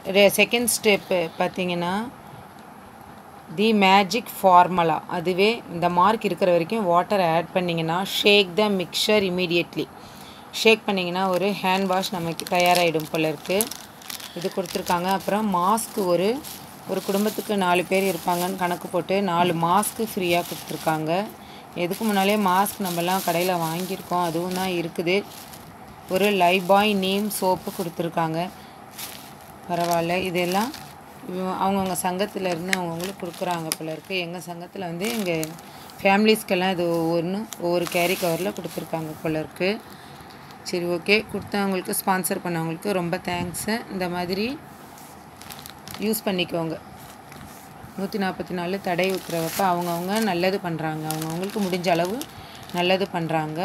second step பார்த்தீங்கன்னா தி magic formula அதுவே இந்த மார்க் இருக்கிற வரைக்கும் வாட்டர் ஆட் பண்ணிங்கன்னா ஷேக் த மிக்சர் இமீடியட்லி ஷேக் பண்ணிங்கன்னா ஒரு ஹேண்ட் வாஷ் நமக்கு தயாராகிடும் போல இருக்குது இது கொடுத்துருக்காங்க அப்புறம் மாஸ்க் ஒரு ஒரு குடும்பத்துக்கு நாலு பேர் இருப்பாங்கன்னு கணக்கு போட்டு நாலு மாஸ்க்கு ஃப்ரீயாக கொடுத்துருக்காங்க எதுக்கு முன்னாலே மாஸ்க் நம்மலாம் கடையில் வாங்கியிருக்கோம் அதுவும் தான் இருக்குது ஒரு லைபாய் நீம் சோப்பு கொடுத்துருக்காங்க பரவாயில்ல இதெல்லாம் இவ- அவங்கவுங்க சங்கத்தில் இருந்து அவங்கவுங்களுக்கு கொடுக்குறாங்க போல இருக்குது எங்கள் சங்கத்தில் வந்து எங்கள் ஃபேமிலிஸ்க்கெல்லாம் இது ஒவ்வொன்று ஒவ்வொரு கேரி கவரில் கொடுத்துருக்காங்க போல இருக்குது சரி ஓகே கொடுத்தவங்களுக்கு ஸ்பான்சர் பண்ணவங்களுக்கு ரொம்ப தேங்க்ஸு இந்த மாதிரி யூஸ் பண்ணிக்கோங்க நூற்றி நாற்பத்தி நாலு தடை வைக்கிறவப்ப அவங்கவுங்க நல்லது பண்ணுறாங்க அவங்கவுங்களுக்கு முடிஞ்ச அளவு நல்லது பண்ணுறாங்க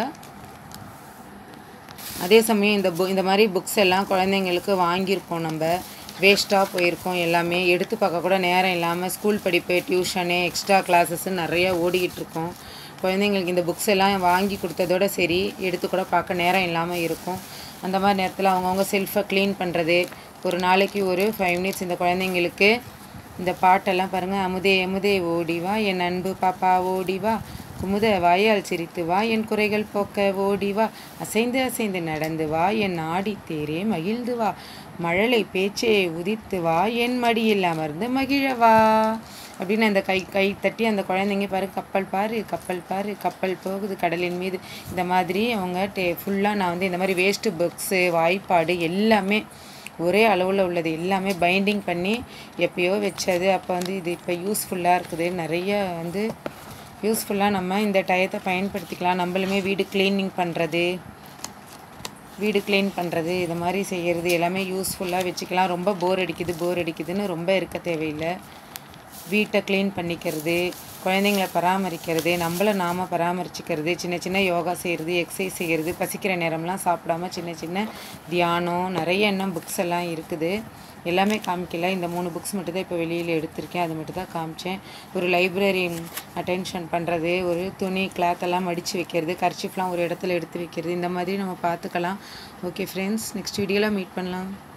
அதே சமயம் இந்த பு இந்த மாதிரி புக்ஸ் எல்லாம் குழந்தைங்களுக்கு வாங்கியிருப்போம் நம்ம வேஸ்ட்டாக போயிருக்கோம் எல்லாமே எடுத்து பார்க்க கூட நேரம் இல்லாமல் ஸ்கூல் படிப்பு டியூஷனு எக்ஸ்ட்ரா கிளாஸஸ்ன்னு நிறைய ஓடிக்கிட்டு இருக்கோம் குழந்தைங்களுக்கு இந்த புக்ஸ் எல்லாம் வாங்கி கொடுத்ததோட சரி எடுத்து கூட பார்க்க நேரம் இல்லாமல் இருக்கும் அந்த மாதிரி நேரத்தில் அவங்கவுங்க செல்ஃபை க்ளீன் பண்ணுறது ஒரு நாளைக்கு ஒரு ஃபைவ் மினிட்ஸ் இந்த குழந்தைங்களுக்கு இந்த பாட்டெல்லாம் பாருங்கள் அமுதே அமுதே ஓடி வா என் அன்பு பாப்பா ஓடி வா குமுத வாயால் சிரித்து வா என் குறைகள் போக்க ஓடி வா அசைந்து அசைந்து நடந்து வா என் ஆடி தேரே மகிழ்ந்து வா மழலை பேச்சே உதித்து வா என் மடியில் அமர்ந்து மகிழ வா அப்படின்னு அந்த கை கை தட்டி அந்த குழந்தைங்க பாரு கப்பல் பாரு கப்பல் பாரு கப்பல் போகுது கடலின் மீது இந்த மாதிரி அவங்க டே ஃபுல்லாக நான் வந்து இந்த மாதிரி வேஸ்ட்டு புக்ஸு வாய்ப்பாடு எல்லாமே ஒரே அளவில் உள்ளது எல்லாமே பைண்டிங் பண்ணி எப்பயோ வச்சது அப்போ வந்து இது இப்போ யூஸ்ஃபுல்லாக இருக்குது நிறைய வந்து யூஸ்ஃபுல்லாக நம்ம இந்த டயத்தை பயன்படுத்திக்கலாம் நம்மளுமே வீடு க்ளீனிங் பண்ணுறது வீடு க்ளீன் பண்ணுறது இது மாதிரி செய்கிறது எல்லாமே யூஸ்ஃபுல்லாக வச்சுக்கலாம் ரொம்ப போர் அடிக்குது போர் அடிக்குதுன்னு ரொம்ப இருக்க தேவையில்லை வீட்டை க்ளீன் பண்ணிக்கிறது குழந்தைங்கள பராமரிக்கிறது நம்மளை நாம் பராமரிச்சுக்கிறது சின்ன சின்ன யோகா செய்கிறது எக்ஸசைஸ் செய்கிறது பசிக்கிற நேரம்லாம் சாப்பிடாம சின்ன சின்ன தியானம் நிறைய இன்னும் புக்ஸ் எல்லாம் இருக்குது எல்லாமே காமிக்கல இந்த மூணு புக்ஸ் மட்டும் தான் இப்போ வெளியில் எடுத்திருக்கேன் அது மட்டும் தான் காமிச்சேன் ஒரு லைப்ரரி அட்டென்ஷன் பண்ணுறது ஒரு துணி கிளாத் எல்லாம் மடித்து வைக்கிறது கர்ச்சிஃப்லாம் ஒரு இடத்துல எடுத்து வைக்கிறது இந்த மாதிரி நம்ம பார்த்துக்கலாம் ஓகே ஃப்ரெண்ட்ஸ் நெக்ஸ்ட் வீடியோவில் மீட் பண்ணலாம்